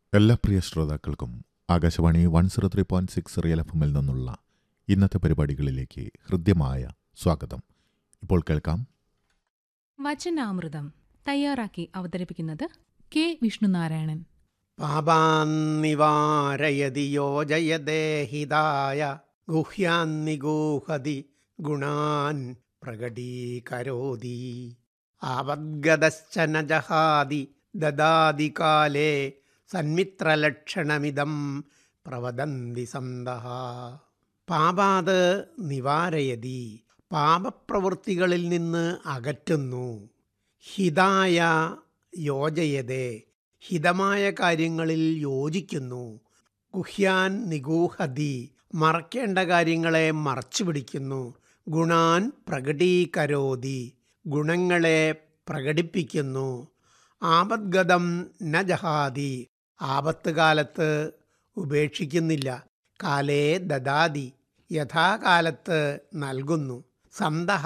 എല്ലാ പ്രിയ ശ്രോതാക്കൾക്കും Akashvani one zero three point six real F എമ്മിൽ നിന്നുള്ള ഇന്നത്തെ പരിപാടികളിലേക്ക് ഹൃദ്യമായ സ്വാഗതം ഇപ്പോൾ കേൾക്കാം വചനാമൃതം തയ്യാറാക്കി അവതരിപ്പിക്കുന്നത് കെ വിഷ്ണുനാരായണൻ പാപാന്നിവാരയതി യോജയദേഹിതായ ഗുഹ്യാന്നിഗൂഹതി ഗുണാൻ പ്രകടീകരോതി ആപദ്ഗതശ്ച ന ജഹാതി ദദാതി കാലേ സന്മിത്രലക്ഷണമിതം പ്രവദന്തി സന്തഃ പാപാത് നിവാരയതി പാപപ്രവൃത്തികളിൽ നിന്ന് അകറ്റുന്നു ഹിതായ യോജയതേ ഹിതമായ കാര്യങ്ങളിൽ യോജിക്കുന്നു ഗുഹ്യാൻ നിഗൂഹതി മറക്കേണ്ട കാര്യങ്ങളെ മറച്ചു പിടിക്കുന്നു ഗുണാൻ പ്രകടീകരോതി ഗുണങ്ങളെ പ്രകടിപ്പിക്കുന്നു ആപദ്ഗതം ന ജഹാതി ആപത്ത് കാലത്ത് ഉപേക്ഷിക്കുന്നില്ല കാലേ ദദാതി യഥാകാലത്ത് നൽകുന്നു സന്തഹ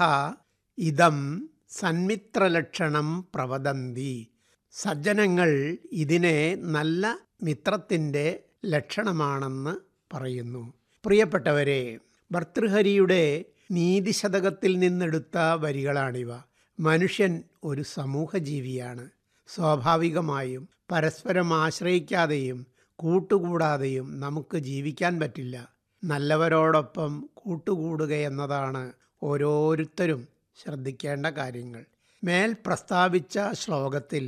ഇതം സന്മിത്രലക്ഷണം പ്രവദന്തി സജ്ജനങ്ങൾ ഇതിനെ നല്ല മിത്രത്തിൻ്റെ ലക്ഷണമാണെന്ന് പറയുന്നു പ്രിയപ്പെട്ടവരെ ഭർതൃഹരിയുടെ നീതിശതകത്തിൽ നിന്നെടുത്ത വരികളാണിവ മനുഷ്യൻ ഒരു സമൂഹജീവിയാണ് സ്വാഭാവികമായും പരസ്പരം ആശ്രയിക്കാതെയും കൂട്ടുകൂടാതെയും നമുക്ക് ജീവിക്കാൻ പറ്റില്ല നല്ലവരോടൊപ്പം കൂട്ടുകൂടുക എന്നതാണ് ഓരോരുത്തരും ശ്രദ്ധിക്കേണ്ട കാര്യങ്ങൾ മേൽ പ്രസ്താവിച്ച ശ്ലോകത്തിൽ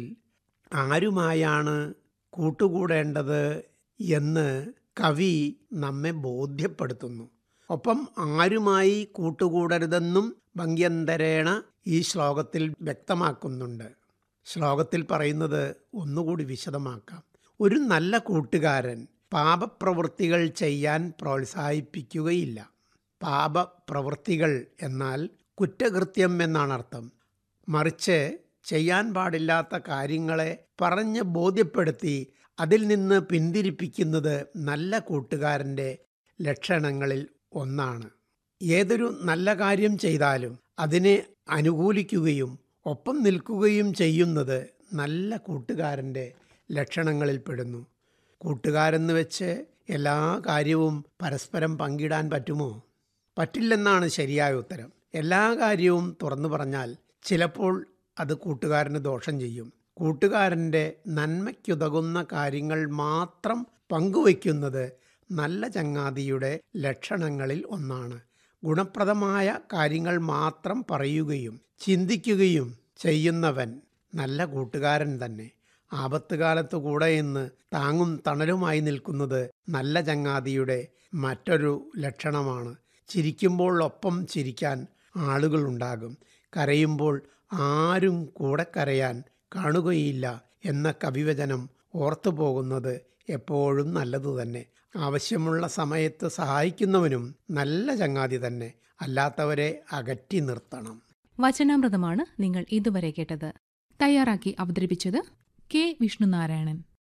ആരുമായാണ് കൂട്ടുകൂടേണ്ടത് എന്ന് കവി നമ്മെ ബോധ്യപ്പെടുത്തുന്നു ഒപ്പം ആരുമായി കൂട്ടുകൂടരുതെന്നും ഭംഗ്യന്തരേണ ഈ ശ്ലോകത്തിൽ വ്യക്തമാക്കുന്നുണ്ട് ശ്ലോകത്തിൽ പറയുന്നത് ഒന്നുകൂടി വിശദമാക്കാം ഒരു നല്ല കൂട്ടുകാരൻ പാപപ്രവൃത്തികൾ ചെയ്യാൻ പ്രോത്സാഹിപ്പിക്കുകയില്ല പാപപ്രവൃത്തികൾ എന്നാൽ കുറ്റകൃത്യം എന്നാണ് അർത്ഥം മറിച്ച് ചെയ്യാൻ പാടില്ലാത്ത കാര്യങ്ങളെ പറഞ്ഞ് ബോധ്യപ്പെടുത്തി അതിൽ നിന്ന് പിന്തിരിപ്പിക്കുന്നത് നല്ല കൂട്ടുകാരൻ്റെ ലക്ഷണങ്ങളിൽ ഒന്നാണ് ഏതൊരു നല്ല കാര്യം ചെയ്താലും അതിനെ അനുകൂലിക്കുകയും ഒപ്പം നിൽക്കുകയും ചെയ്യുന്നത് നല്ല കൂട്ടുകാരൻ്റെ ലക്ഷണങ്ങളിൽ പെടുന്നു കൂട്ടുകാരെന്ന് വെച്ച് എല്ലാ കാര്യവും പരസ്പരം പങ്കിടാൻ പറ്റുമോ പറ്റില്ലെന്നാണ് ശരിയായ ഉത്തരം എല്ലാ കാര്യവും തുറന്നു പറഞ്ഞാൽ ചിലപ്പോൾ അത് കൂട്ടുകാരന് ദോഷം ചെയ്യും കൂട്ടുകാരൻ്റെ നന്മയ്ക്കുതകുന്ന കാര്യങ്ങൾ മാത്രം പങ്കുവയ്ക്കുന്നത് നല്ല ചങ്ങാതിയുടെ ലക്ഷണങ്ങളിൽ ഒന്നാണ് ഗുണപ്രദമായ കാര്യങ്ങൾ മാത്രം പറയുകയും ചിന്തിക്കുകയും ചെയ്യുന്നവൻ നല്ല കൂട്ടുകാരൻ തന്നെ ആപത്തുകാലത്ത് കൂടെ ഇന്ന് താങ്ങും തണലുമായി നിൽക്കുന്നത് നല്ല ചങ്ങാതിയുടെ മറ്റൊരു ലക്ഷണമാണ് ചിരിക്കുമ്പോൾ ഒപ്പം ചിരിക്കാൻ ആളുകളുണ്ടാകും കരയുമ്പോൾ ആരും കൂടെ കരയാൻ കാണുകയില്ല എന്ന കവിവചനം ഓർത്തു പോകുന്നത് എപ്പോഴും നല്ലതു തന്നെ ആവശ്യമുള്ള സമയത്ത് സഹായിക്കുന്നവനും നല്ല ചങ്ങാതി തന്നെ അല്ലാത്തവരെ അകറ്റി നിർത്തണം വചനാമൃതമാണ് നിങ്ങൾ ഇതുവരെ കേട്ടത് തയ്യാറാക്കി അവതരിപ്പിച്ചത് കെ വിഷ്ണുനാരായണൻ